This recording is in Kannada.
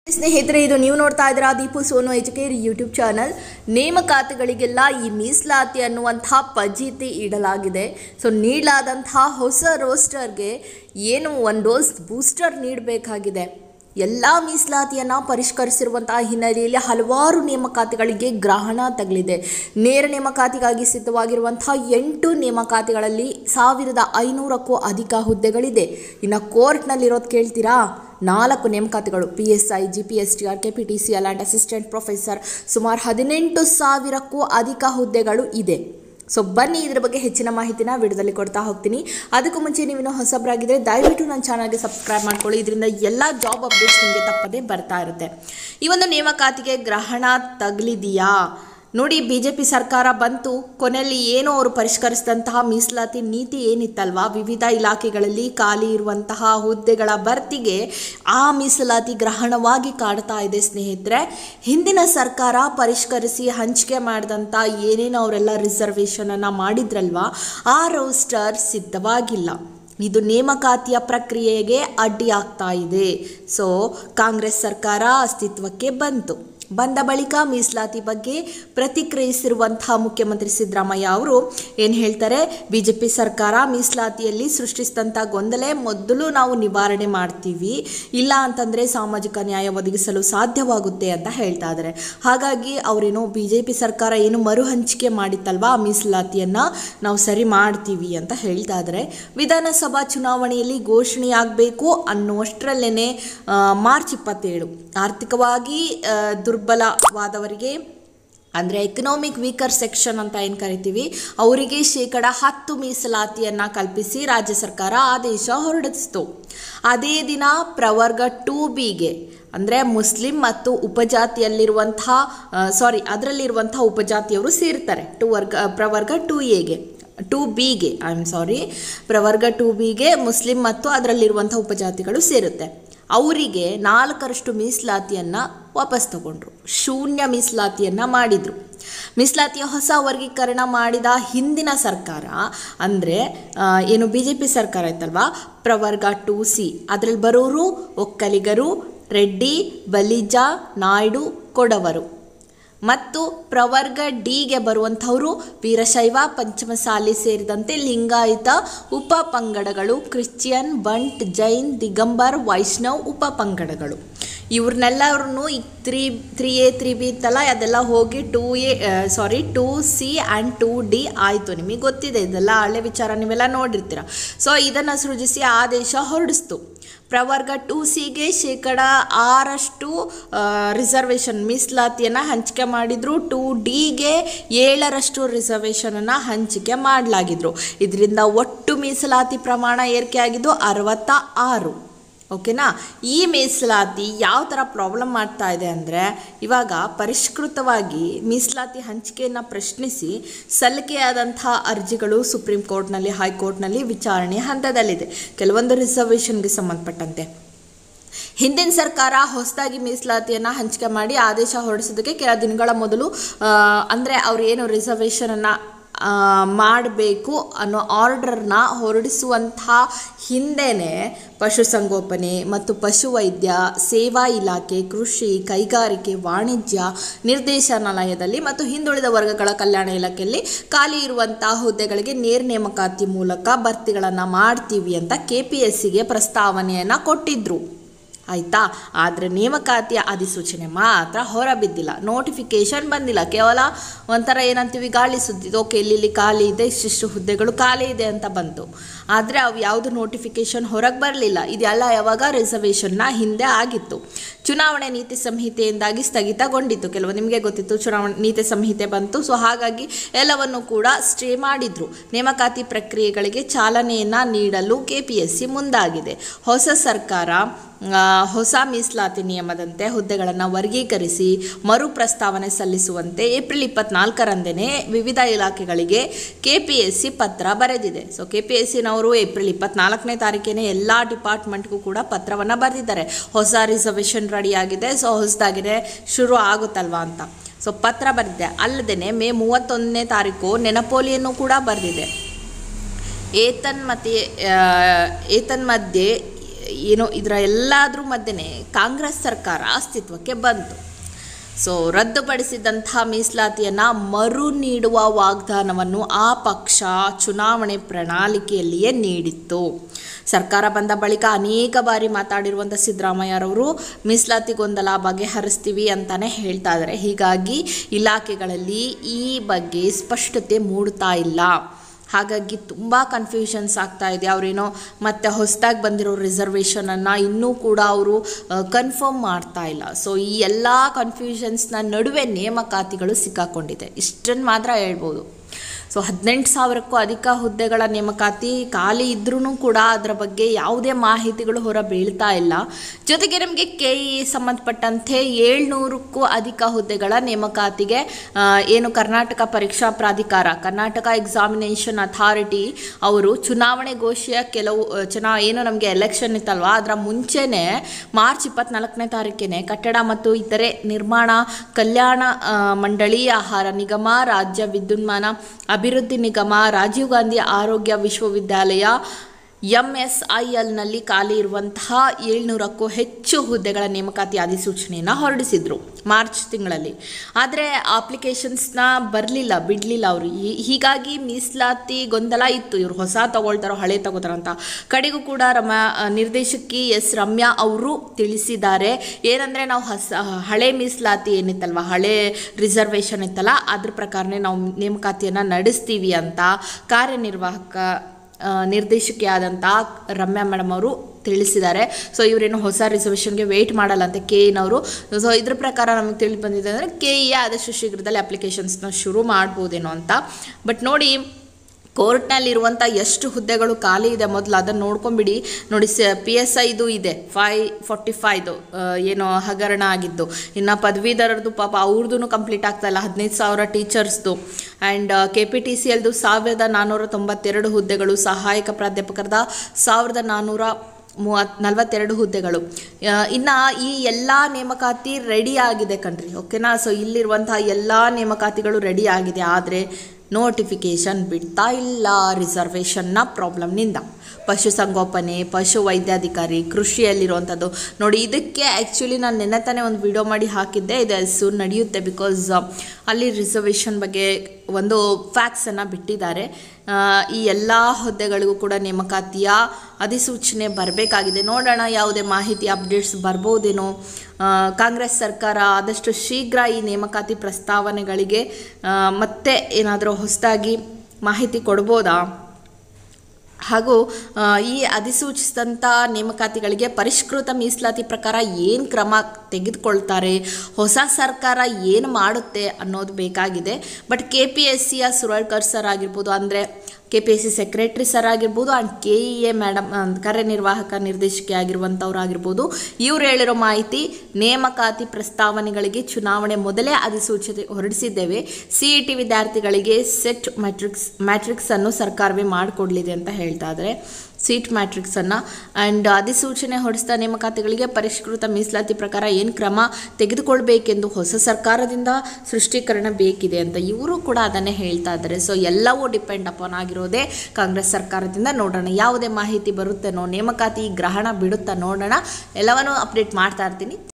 ಸ್ನೇಹಿತರೆ ಇದು ನೀವು ನೋಡ್ತಾ ಇದ್ದೀರಾ Deepu Sonu Educare YouTube channel ನೇಮಕಾತಿಗಳಿಗೆಲ್ಲ ಈ ಮೀಸಲಾತಿ ಅನ್ನುವಂಥ ಪಜೀತಿ ಇಡಲಾಗಿದೆ ಸೊ ನೀಡಲಾದಂತಹ ಹೊಸ ರೋಸ್ಟರ್ಗೆ ಏನು ಒಂದು ಡೋಸ್ ಬೂಸ್ಟರ್ ನೀಡಬೇಕಾಗಿದೆ ಎಲ್ಲ ಮೀಸಲಾತಿಯನ್ನು ಪರಿಷ್ಕರಿಸಿರುವಂತಹ ಹಿನ್ನೆಲೆಯಲ್ಲಿ ಹಲವಾರು ನೇಮಕಾತಿಗಳಿಗೆ ಗ್ರಹಣ ತಗಲಿದೆ ನೇರ ನೇಮಕಾತಿಗಾಗಿ ಸಿದ್ಧವಾಗಿರುವಂತಹ ಎಂಟು ನೇಮಕಾತಿಗಳಲ್ಲಿ ಸಾವಿರದ ಐನೂರಕ್ಕೂ ಅಧಿಕ ಹುದ್ದೆಗಳಿದೆ ಇನ್ನು ಕೋರ್ಟ್ನಲ್ಲಿರೋದು ಕೇಳ್ತೀರಾ ನಾಲ್ಕು ನೇಮಕಾತಿಗಳು P S I G P S T R K P T C L and assistant professor ಸುಮಾರು ಹದಿನೆಂಟು ಸಾವಿರಕ್ಕೂ ಅಧಿಕ ಹುದ್ದೆಗಳು ಇದೆ ಸೊ ಬನ್ನಿ ಇದ್ರ ಬಗ್ಗೆ ಹೆಚ್ಚಿನ ಮಾಹಿತಿನ ವಿಡಿಯೋದಲ್ಲಿ ಕೊಡ್ತಾ ಹೋಗ್ತೀನಿ ಅದಕ್ಕೂ ಮುಂಚೆ ನೀವಿನ್ನೂ ಹೊಸಬರಾಗಿದ್ದರೆ ದಯವಿಟ್ಟು ನನ್ನ ಚಾನಲ್ಗೆ ಸಬ್ಸ್ಕ್ರೈಬ್ ಮಾಡ್ಕೊಳ್ಳಿ ಇದರಿಂದ ಎಲ್ಲ ಜಾಬ್ ಅಪ್ಡೇಟ್ಸ್ ನಿಮಗೆ ತಪ್ಪದೇ ಬರ್ತಾ ಇರುತ್ತೆ ಈ ಒಂದು ನೇಮಕಾತಿಗೆ ಗ್ರಹಣ ತಗಲಿದೆಯಾ ನೋಡಿ ಬಿ ಜೆ ಪಿ ಸರ್ಕಾರ ಬಂತು ಕೊನೆಯಲ್ಲಿ ಏನೋ ಅವರು ಪರಿಷ್ಕರಿಸಿದಂತಹ ಮೀಸಲಾತಿ ನೀತಿ ಏನಿತ್ತಲ್ವಾ ವಿವಿಧ ಇಲಾಖೆಗಳಲ್ಲಿ ಖಾಲಿ ಇರುವಂತಹ ಹುದ್ದೆಗಳ ಭರ್ತಿಗೆ ಆ ಮೀಸಲಾತಿ ಗ್ರಹಣವಾಗಿ ಕಾಡ್ತಾ ಇದೆ ಸ್ನೇಹಿತರೆ ಹಿಂದಿನ ಸರ್ಕಾರ ಪರಿಷ್ಕರಿಸಿ ಹಂಚಿಕೆ ಮಾಡಿದಂಥ ಏನೇನು ಅವರೆಲ್ಲ ರಿಸರ್ವೇಷನನ್ನು ಮಾಡಿದ್ರಲ್ವಾ ಆ ರೋಸ್ಟರ್ ಸಿದ್ಧವಾಗಿಲ್ಲ ಇದು ನೇಮಕಾತಿಯ ಪ್ರಕ್ರಿಯೆಗೆ ಅಡ್ಡಿಯಾಗ್ತಾ ಇದೆ ಸೊ ಕಾಂಗ್ರೆಸ್ ಸರ್ಕಾರ ಅಸ್ತಿತ್ವಕ್ಕೆ ಬಂತು ಬಂದ ಬಳಿಕ ಮೀಸಲಾತಿ ಬಗ್ಗೆ ಪ್ರತಿಕ್ರಿಯಿಸಿರುವಂತಹ ಮುಖ್ಯಮಂತ್ರಿ ಸಿದ್ದರಾಮಯ್ಯ ಅವರು ಏನು ಹೇಳ್ತಾರೆ ಬಿ ಜೆ ಪಿ ಸರ್ಕಾರ ಮೀಸಲಾತಿಯಲ್ಲಿ ಸೃಷ್ಟಿಸಿದಂಥ ಗೊಂದಲ ಮೊದಲು ನಾವು ನಿವಾರಣೆ ಮಾಡ್ತೀವಿ ಇಲ್ಲ ಅಂತಂದರೆ ಸಾಮಾಜಿಕ ನ್ಯಾಯ ಒದಗಿಸಲು ಸಾಧ್ಯವಾಗುತ್ತೆ ಅಂತ ಹೇಳ್ತಾ ಇದ್ದಾರೆ ಹಾಗಾಗಿ ಅವರೇನೋ ಬಿ ಜೆ ಪಿ ಸರ್ಕಾರ ಏನು ಮರು ಹಂಚಿಕೆ ಮಾಡಿತ್ತಲ್ವಾ ಆ ಮೀಸಲಾತಿಯನ್ನು ನಾವು ಸರಿ ಮಾಡ್ತೀವಿ ಅಂತ ಹೇಳ್ತಾ ಇದ್ದಾರೆ ವಿಧಾನಸಭಾ ಚುನಾವಣೆಯಲ್ಲಿ ಘೋಷಣೆಯಾಗಬೇಕು ಅನ್ನುವಷ್ಟರಲ್ಲೇ ಮಾರ್ಚ್ ಇಪ್ಪತ್ತೇಳು ಆರ್ಥಿಕವಾಗಿ ಆ, ದುರ್ಬಲವಾದವರಿಗೆ ಅಂದರೆ ಎಕನಾಮಿಕ್ ವೀಕರ್ ಸೆಕ್ಷನ್ ಅಂತ ಏನು ಕರಿತೀವಿ ಅವರಿಗೆ ಶೇಕಡ ಹತ್ತು ಮೀಸಲಾತಿಯನ್ನು ಕಲ್ಪಿಸಿ ರಾಜ್ಯ ಸರ್ಕಾರ ಆದೇಶ ಹೊರಡಿಸಿತು ಅದೇ ದಿನ ಪ್ರವರ್ಗ ಟೂ ಬಿಗೆ ಅಂದರೆ ಮುಸ್ಲಿಂ ಮತ್ತು ಉಪಜಾತಿಯಲ್ಲಿರುವಂತಹ ಸಾರಿ ಅದರಲ್ಲಿರುವಂಥ ಉಪಜಾತಿಯವರು ಸೇರ್ತಾರೆ ಟು ವರ್ಗ ಪ್ರವರ್ಗ ಟೂ ಎಗೆ ಟು ಬಿಗೆ ಐ ಆಮ್ ಸಾರಿ ಪ್ರವರ್ಗ ಟು ಬಿಗೆ ಮುಸ್ಲಿಂ ಮತ್ತು ಅದರಲ್ಲಿರುವಂಥ ಉಪಜಾತಿಗಳು ಸೇರುತ್ತೆ ಅವರಿಗೆ ನಾಲ್ಕರಷ್ಟು ಮೀಸಲಾತಿಯನ್ನು ವಾಪಸ್ ತಗೊಂಡ್ರು ಶೂನ್ಯ ಮೀಸಲಾತಿಯನ್ನು ಮಾಡಿದರು ಮೀಸಲಾತಿಯ ಹೊಸ ವರ್ಗೀಕರಣ ಮಾಡಿದ ಹಿಂದಿನ ಸರ್ಕಾರ ಅಂದರೆ ಏನು ಬಿ ಜೆ ಪಿ ಸರ್ಕಾರ ಇತ್ತಲ್ವಾ ಪ್ರವರ್ಗ ಟು ಸಿ ಅದರಲ್ಲಿ ಬರೋರು ಒಕ್ಕಲಿಗರು ರೆಡ್ಡಿ ಬಲಿಜ ನಾಯ್ಡು ಕೊಡವರು ಮತ್ತು ಪ್ರವರ್ಗ ಡಿಗೆ ಬರುವಂಥವರು ವೀರಶೈವ ಪಂಚಮಸಾಲಿ ಸೇರಿದಂತೆ ಲಿಂಗಾಯತ ಉಪ ಪಂಗಡಗಳು ಕ್ರಿಶ್ಚಿಯನ್ ಬಂಟ್ ಜೈನ್ ದಿಗಂಬರ್ ವೈಷ್ಣವ್ ಉಪ ಪಂಗಡಗಳು ಇವ್ರನ್ನೆಲ್ಲರನ್ನು ಈ three three A three B ಇತ್ತಲ್ಲ ಅದೆಲ್ಲ ಹೋಗಿ two A sorry two C and two D ಆಯಿತು ನಿಮಗೆ ಗೊತ್ತಿದೆ ಇದೆಲ್ಲ ಹಳೆ ವಿಚಾರ ನೀವೆಲ್ಲ ನೋಡಿರ್ತೀರ ಸೊ ಇದನ್ನು ಸೃಜಿಸಿ ಆದೇಶ ಹೊರಡಿಸ್ತು ಪ್ರವರ್ಗ ಟು ಸಿಗೆ ಶೇಕಡ ಆರಷ್ಟು ರಿಸರ್ವೇಷನ್ ಮೀಸಲಾತಿಯನ್ನು ಹಂಚಿಕೆ ಮಾಡಿದ್ರು ಟು ಡಿಗೆ ಏಳರಷ್ಟು ರಿಸರ್ವೇಷನನ್ನು ಹಂಚಿಕೆ ಮಾಡಲಾಗಿದ್ರು ಇದರಿಂದ ಒಟ್ಟು ಮೀಸಲಾತಿ ಪ್ರಮಾಣ ಏರಿಕೆ ಆಗಿದ್ದು ಅರವತ್ತ ಆರು ಓಕೆನಾ ಈ ಮೀಸಲಾತಿ ಯಾವ ಥರ ಪ್ರಾಬ್ಲಮ್ ಮಾಡ್ತಾ ಇದೆ ಅಂದರೆ ಇವಾಗ ಪರಿಷ್ಕೃತವಾಗಿ ಮೀಸಲಾತಿ ಹಂಚಿಕೆಯನ್ನು ಪ್ರಶ್ನಿಸಿ ಸಲ್ಲಿಕೆಯಾದಂಥ ಅರ್ಜಿಗಳು ಸುಪ್ರೀಂ ಕೋರ್ಟ್ನಲ್ಲಿ ಹೈಕೋರ್ಟ್ನಲ್ಲಿ ವಿಚಾರಣೆ ಹಂತದಲ್ಲಿದೆ ಕೆಲವೊಂದು ರಿಸರ್ವೇಷನ್ಗೆ ಸಂಬಂಧಪಟ್ಟಂತೆ ಹಿಂದಿನ ಸರ್ಕಾರ ಹೊಸದಾಗಿ ಮೀಸಲಾತಿಯನ್ನು ಹಂಚಿಕೆ ಮಾಡಿ ಆದೇಶ ಹೊರಡಿಸೋದಕ್ಕೆ ಕೆಲ ದಿನಗಳ ಮೊದಲು ಅಂದರೆ ಅವ್ರು ಏನು ರಿಸರ್ವೇಷನನ್ನು ಮಾಡಬೇಕು ಅನ್ನೋ ಆರ್ಡರ್ನ ಹೊರಡಿಸುವಂಥ ಹಿಂದೆನೇ ಪಶುಸಂಗೋಪನೆ ಮತ್ತು ಪಶುವೈದ್ಯ ಸೇವಾ ಇಲಾಖೆ ಕೃಷಿ ಕೈಗಾರಿಕೆ ವಾಣಿಜ್ಯ ನಿರ್ದೇಶನಾಲಯದಲ್ಲಿ ಮತ್ತು ಹಿಂದುಳಿದ ವರ್ಗಗಳ ಕಲ್ಯಾಣ ಇಲಾಖೆಯಲ್ಲಿ ಖಾಲಿ ಇರುವಂಥ ಹುದ್ದೆಗಳಿಗೆ ನೇರ ನೇಮಕಾತಿ ಮೂಲಕ ಭರ್ತಿಗಳನ್ನು ಮಾಡ್ತೀವಿ ಅಂತ ಕೆ ಪಿ ಎಸ್ ಸಿಗೆ ಪ್ರಸ್ತಾವನೆಯನ್ನು ಕೊಟ್ಟಿದ್ರು ಆಯಿತಾ ಆದರೆ ನೇಮಕಾತಿಯ ಅಧಿಸೂಚನೆ ಮಾತ್ರ ಹೊರಬಿದ್ದಿಲ್ಲ ನೋಟಿಫಿಕೇಶನ್ ಬಂದಿಲ್ಲ ಕೇವಲ ಒಂಥರ ಏನಂತೀವಿ ಗಾಳಿ ಸುದ್ದಿ ಓಕೆ ಇಲ್ಲಿ ಖಾಲಿ ಇದೆ ಇಷ್ಟಿಷ್ಟು ಹುದ್ದೆಗಳು ಖಾಲಿ ಇದೆ ಅಂತ ಬಂತು ಆದರೆ ಅವು ಯಾವುದು ನೋಟಿಫಿಕೇಶನ್ ಹೊರಗೆ ಬರಲಿಲ್ಲ ಇದೆಲ್ಲ ಯಾವಾಗ ರಿಸರ್ವೇಷನ್ನ ಹಿಂದೆ ಆಗಿತ್ತು ಚುನಾವಣೆ ನೀತಿ ಸಂಹಿತೆಯಿಂದಾಗಿ ಸ್ಥಗಿತಗೊಂಡಿತ್ತು ಕೆಲವು ನಿಮಗೆ ಗೊತ್ತಿತ್ತು ಚುನಾವಣೆ ನೀತಿ ಸಂಹಿತೆ ಬಂತು ಸೊ ಹಾಗಾಗಿ ಎಲ್ಲವನ್ನು ಕೂಡ ಸ್ಟೇ ಮಾಡಿದ್ರು ನೇಮಕಾತಿ ಪ್ರಕ್ರಿಯೆಗಳಿಗೆ ಚಾಲನೆಯನ್ನು ನೀಡಲು ಕೆ ಪಿ ಎಸ್ ಸಿ ಮುಂದಾಗಿದೆ ಹೊಸ ಸರ್ಕಾರ ಆ, ಹೊಸ ಮೀಸಲಾತಿ ನಿಯಮದಂತೆ ಹುದ್ದೆಗಳನ್ನು ವರ್ಗೀಕರಿಸಿ ಮರು ಪ್ರಸ್ತಾವನೆ ಸಲ್ಲಿಸುವಂತೆ ಏಪ್ರಿಲ್ ಇಪ್ಪತ್ನಾಲ್ಕರಂದೇ ವಿವಿಧ ಇಲಾಖೆಗಳಿಗೆ ಕೆ ಪಿ ಎಸ್ ಸಿ ಪತ್ರ ಬರೆದಿದೆ ಸೊ ಕೆ ಪಿ ಎಸ್ ಸಿನವರು ಏಪ್ರಿಲ್ ಇಪ್ಪತ್ನಾಲ್ಕನೇ ತಾರೀಕಿನೇ ಎಲ್ಲ ಡಿಪಾರ್ಟ್ಮೆಂಟ್ಗೂ ಕೂಡ ಪತ್ರವನ್ನು ಬರೆದಿದ್ದಾರೆ ಹೊಸ ರಿಸರ್ವೇಷನ್ ರೆಡಿಯಾಗಿದೆ ಸೊ ಹೊಸದಾಗಿದೆ ಶುರು ಆಗುತ್ತಲ್ವಾ ಅಂತ ಸೊ ಪತ್ರ ಬರೆದಿದೆ ಅಲ್ಲದೆ ಮೇ ಮೂವತ್ತೊಂದನೇ ತಾರೀಕು ನೆನಪೋಲಿಯನ್ನು ಕೂಡ ಬರೆದಿದೆ ಏತನ್ಮತೆ ಏತನ್ಮಧ್ಯೆ ಏನೋ ಇದರ ಎಲ್ಲಾದ್ರ ಮಧ್ಯೆ ಕಾಂಗ್ರೆಸ್ ಸರ್ಕಾರ ಅಸ್ತಿತ್ವಕ್ಕೆ ಬಂತು ಸೊ ರದ್ದುಪಡಿಸಿದಂಥ ಮೀಸಲಾತಿಯನ್ನು ಮರು ನೀಡುವ ವಾಗ್ದಾನವನ್ನು ಆ ಪಕ್ಷ ಚುನಾವಣೆ ಪ್ರಣಾಳಿಕೆಯಲ್ಲಿಯೇ ನೀಡಿತ್ತು ಸರ್ಕಾರ ಬಂದ ಬಳಿಕ ಅನೇಕ ಬಾರಿ ಮಾತಾಡಿರುವಂಥ ಸಿದ್ದರಾಮಯ್ಯರವರು ಮೀಸಲಾತಿ ಗೊಂದಲ ಬಗೆಹರಿಸ್ತೀವಿ ಅಂತಾನೆ ಹೇಳ್ತಾ ಇದ್ದಾರೆ ಹೀಗಾಗಿ ಇಲಾಖೆಗಳಲ್ಲಿ ಈ ಬಗ್ಗೆ ಸ್ಪಷ್ಟತೆ ಮೂಡ್ತಾ ಇಲ್ಲ ಹಾಗಾಗಿ ತುಂಬ ಕನ್ಫ್ಯೂಷನ್ಸ್ ಆಗ್ತಾ ಇದೆ ಅವರೇನೋ ಮತ್ತೆ ಹೊಸದಾಗಿ ಬಂದಿರೋ ರಿಸರ್ವೇಷನನ್ನು ಇನ್ನೂ ಕೂಡ ಅವರು ಕನ್ಫರ್ಮ್ ಮಾಡ್ತಾ ಇಲ್ಲ ಸೊ ಈ ಎಲ್ಲ ಕನ್ಫ್ಯೂಷನ್ಸ್ನ ನಡುವೆ ನೇಮಕಾತಿಗಳು ಸಿಕ್ಕಾಕೊಂಡಿದೆ ಇಷ್ಟನ್ನು ಮಾತ್ರ ಹೇಳ್ಬೋದು ಸೊ ಹದಿನೆಂಟು ಸಾವಿರಕ್ಕೂ ಅಧಿಕ ಹುದ್ದೆಗಳ ನೇಮಕಾತಿ ಖಾಲಿ ಇದ್ರೂ ಕೂಡ ಅದರ ಬಗ್ಗೆ ಯಾವುದೇ ಮಾಹಿತಿಗಳು ಹೊರ ಬೀಳ್ತಾ ಇಲ್ಲ ಜೊತೆಗೆ ನಮಗೆ ಕೆ ಇ ಸಂಬಂಧಪಟ್ಟಂತೆ ಏಳ್ನೂರಕ್ಕೂ ಅಧಿಕ ಹುದ್ದೆಗಳ ನೇಮಕಾತಿಗೆ ಆ, ಏನು ಕರ್ನಾಟಕ ಪರೀಕ್ಷಾ ಪ್ರಾಧಿಕಾರ ಕರ್ನಾಟಕ ಎಕ್ಸಾಮಿನೇಷನ್ ಅಥಾರಿಟಿ ಅವರು ಚುನಾವಣೆ ಘೋಷಿಯ ಕೆಲವು ಆ, ಚುನಾ ಏನು ನಮಗೆ ಎಲೆಕ್ಷನ್ ಇತ್ತಲ್ವಾ ಅದರ ಮುಂಚೆನೇ ಮಾರ್ಚ್ ಇಪ್ಪತ್ನಾಲ್ಕನೇ ತಾರೀಕಿಗೆ ಕಟ್ಟಡ ಮತ್ತು ಇತರೆ ನಿರ್ಮಾಣ ಕಲ್ಯಾಣ ಆ, ಮಂಡಳಿ ಆಹಾರ ನಿಗಮ ರಾಜ್ಯ ವಿದ್ಯುನ್ಮಾನ ಅಭಿವೃದ್ಧಿ ನಿಗಮ ರಾಜೀವ್ ಗಾಂಧಿ ಆರೋಗ್ಯ ವಿಶ್ವವಿದ್ಯಾಲಯ ಎಂ ಎಸ್ ಐ ಎಲ್ನಲ್ಲಿ ಖಾಲಿ ಇರುವಂತಹ ಏಳ್ನೂರಕ್ಕೂ ಹೆಚ್ಚು ಹುದ್ದೆಗಳ ನೇಮಕಾತಿ ಅಧಿಸೂಚನೆಯನ್ನು ಹೊರಡಿಸಿದ್ರು ಮಾರ್ಚ್ ತಿಂಗಳಲ್ಲಿ ಆದರೆ ಅಪ್ಲಿಕೇಶನ್ಸ್ನ ಬರಲಿಲ್ಲ ಬಿಡಲಿಲ್ಲ ಅವರು ಹೀಗಾಗಿ ಮೀಸಲಾತಿ ಗೊಂದಲ ಇತ್ತು ಇವರು ಹೊಸ ತಗೊಳ್ತಾರೋ ಹಳೆ ತಗೋತಾರೋ ಅಂತ ಕಡೆಗೂ ಕೂಡ ರಮ ನಿರ್ದೇಶಕಿ ಎಸ್ ರಮ್ಯಾ ಅವರು ತಿಳಿಸಿದ್ದಾರೆ ಏನಂದರೆ ನಾವು ಹೊಸ ಹಳೆ ಮೀಸಲಾತಿ ಏನಿತ್ತಲ್ವ ಹಳೆ ರಿಸರ್ವೇಷನ್ ಇತ್ತಲ್ಲ ಅದ್ರ ಪ್ರಕಾರನೇ ನಾವು ನೇಮಕಾತಿಯನ್ನು ನಡೆಸ್ತೀವಿ ಅಂತ ಕಾರ್ಯನಿರ್ವಾಹಕ ಆ, ನಿರ್ದೇಶಕಿಯಾದಂಥ ರಮ್ಯಾ ಮೇಡಮ್ ಅವರು ತಿಳಿಸಿದ್ದಾರೆ ಸೊ ಇವರೇನು ಹೊಸ ರಿಸರ್ವೇಷನ್ಗೆ ವೆಯ್ಟ್ ಮಾಡಲ್ಲ ಅಂತ ಕೆ ಇನವರು ಸೊ ಇದ್ರ ಪ್ರಕಾರ ನಮಗೆ ತಿಳಿದು ಬಂದಿದೆ ಅಂದರೆ ಕೆ ಇ ಆದಷ್ಟು ಶೀಘ್ರದಲ್ಲಿ ಅಪ್ಲಿಕೇಶನ್ಸ್ನ ಶುರು ಮಾಡ್ಬೋದೇನೋ ಅಂತ ಬಟ್ ನೋಡಿ ಕೋರ್ಟ್ನಲ್ಲಿರುವಂಥ ಎಷ್ಟು ಹುದ್ದೆಗಳು ಖಾಲಿ ಇದೆ ಮೊದಲು ಅದನ್ನು ನೋಡ್ಕೊಂಬಿಡಿ ನೋಡಿ ಸ ಪಿ ಎಸ್ ಐದು ಇದೆ ಫೈ ಫಾರ್ಟಿ ಫೈದು ಏನೋ ಹಗರಣ ಆಗಿದ್ದು ಇನ್ನು ಪದವೀಧರದ್ದು ಪಾಪ ಅವ್ರದ್ದು ಕಂಪ್ಲೀಟ್ ಆಗ್ತಾ ಇಲ್ಲ ಹದಿನೈದು ಸಾವಿರ ಟೀಚರ್ಸ್ದು and K P T C ಎಲ್ದು ಸಾವಿರದ ನಾನ್ನೂರ ತೊಂಬತ್ತೆರಡು ಹುದ್ದೆಗಳು ಸಹಾಯಕ ಪ್ರಾಧ್ಯಾಪಕರದ ಸಾವಿರದ ನಾನ್ನೂರ ಮೂವತ್ ನಲವತ್ತೆರಡು ಹುದ್ದೆಗಳು ಇನ್ನು ಈ ಎಲ್ಲ ನೇಮಕಾತಿ ರೆಡಿ ಆಗಿದೆ ಕಣ್ರಿ ಓಕೆನಾ ಸೊ ಇಲ್ಲಿರುವಂತಹ ಎಲ್ಲ ನೇಮಕಾತಿಗಳು ರೆಡಿ ಆಗಿದೆ ಆದರೆ ನೋಟಿಫಿಕೇಶನ್ ಬಿಡ್ತಾ ಇಲ್ಲ ರಿಸರ್ವೇಷನ್ನ ಪ್ರಾಬ್ಲಮ್ನಿಂದ ಪಶುಸಂಗೋಪನೆ ಪಶು ವೈದ್ಯಾಧಿಕಾರಿ ಕೃಷಿಯಲ್ಲಿರುವಂಥದ್ದು ನೋಡಿ ಇದಕ್ಕೆ ಆ್ಯಕ್ಚುಲಿ ನಾನು ನೆನ್ನೆ ತಾನೇ ಒಂದು ವಿಡಿಯೋ ಮಾಡಿ ಹಾಕಿದ್ದೆ ಇದು ಸೂನ್ ನಡೆಯುತ್ತೆ ಬಿಕಾಸ್ ಅಲ್ಲಿ ರಿಸರ್ವೇಷನ್ ಬಗ್ಗೆ ಒಂದು ಫ್ಯಾಕ್ಸನ್ನು ಬಿಟ್ಟಿದ್ದಾರೆ ಆ, ಈ ಎಲ್ಲ ಹುದ್ದೆಗಳಿಗೂ ಕೂಡ ನೇಮಕಾತಿಯ ಅಧಿಸೂಚನೆ ಬರಬೇಕಾಗಿದೆ ನೋಡೋಣ ಯಾವುದೇ ಮಾಹಿತಿ ಅಪ್ಡೇಟ್ಸ್ ಬರ್ಬೋದೇನೋ ಆ, ಕಾಂಗ್ರೆಸ್ ಸರ್ಕಾರ ಆದಷ್ಟು ಶೀಘ್ರ ಈ ನೇಮಕಾತಿ ಪ್ರಸ್ತಾವನೆಗಳಿಗೆ ಆ, ಮತ್ತೆ ಏನಾದರೂ ಹೊಸದಾಗಿ ಮಾಹಿತಿ ಕೊಡ್ಬೋದಾ ಹಾಗೂ ಆ, ಈ ಅಧಿಸೂಚಿಸಿದಂಥ ನೇಮಕಾತಿಗಳಿಗೆ ಪರಿಷ್ಕೃತ ಮೀಸಲಾತಿ ಪ್ರಕಾರ ಏನು ಕ್ರಮ ತೆಗೆದುಕೊಳ್ತಾರೆ ಹೊಸ ಸರ್ಕಾರ ಏನು ಮಾಡುತ್ತೆ ಅನ್ನೋದು ಬೇಕಾಗಿದೆ ಬಟ್ ಕೆ ಪಿ ಎಸ್ ಸಿಯ ಸುರಳ್ಕರ್ ಸರ್ ಆಗಿರ್ಬೋದು ಅಂದರೆ K P S C secretary sir ಆಗಿರ್ಬೋದು and K E A madam ಕಾರ್ಯನಿರ್ವಾಹಕ ನಿರ್ದೇಶಕಿ ಆಗಿರುವಂಥವ್ರು ಆಗಿರ್ಬೋದು ಇವ್ರು ಹೇಳಿರೋ ಮಾಹಿತಿ ನೇಮಕಾತಿ ಪ್ರಸ್ತಾವನೆಗಳಿಗೆ ಚುನಾವಣೆ ಮೊದಲೇ ಅಧಿಸೂಚನೆ ಹೊರಡಿಸಿದ್ದೇವೆ ಸಿ ಇ ಟಿ ವಿದ್ಯಾರ್ಥಿಗಳಿಗೆ ಸೆಟ್ ಮ್ಯಾಟ್ರಿಕ್ಸ್ ಮ್ಯಾಟ್ರಿಕ್ಸನ್ನು ಸರ್ಕಾರವೇ ಮಾಡಿಕೊಡ್ಲಿದೆ ಅಂತ ಹೇಳ್ತಾ ಇದ್ದಾರೆ ಸೀಟ್ ಮ್ಯಾಟ್ರಿಕ್ಸನ್ನು ಆ್ಯಂಡ್ ಅಧಿಸೂಚನೆ ಹೊರಡಿಸಿದ ನೇಮಕಾತಿಗಳಿಗೆ ಪರಿಷ್ಕೃತ ಮೀಸಲಾತಿ ಪ್ರಕಾರ ಏನು ಕ್ರಮ ತೆಗೆದುಕೊಳ್ಬೇಕೆಂದು ಹೊಸ ಸರ್ಕಾರದಿಂದ ಸೃಷ್ಟೀಕರಣ ಬೇಕಿದೆ ಅಂತ ಇವರು ಕೂಡ ಅದನ್ನೇ ಹೇಳ್ತಾ ಇದ್ದಾರೆ ಸೊ ಎಲ್ಲವೂ ಡಿಪೆಂಡ್ ಅಪಾನ್ ಆಗಿರೋದೇ ಕಾಂಗ್ರೆಸ್ ಸರ್ಕಾರದಿಂದ ನೋಡೋಣ ಯಾವುದೇ ಮಾಹಿತಿ ಬರುತ್ತೇನೋ ನೇಮಕಾತಿ ಗ್ರಹಣ ಬಿಡುತ್ತಾ ನೋಡೋಣ ಎಲ್ಲವನ್ನೂ ಅಪ್ಡೇಟ್ ಮಾಡ್ತಾ ಇರ್ತೀನಿ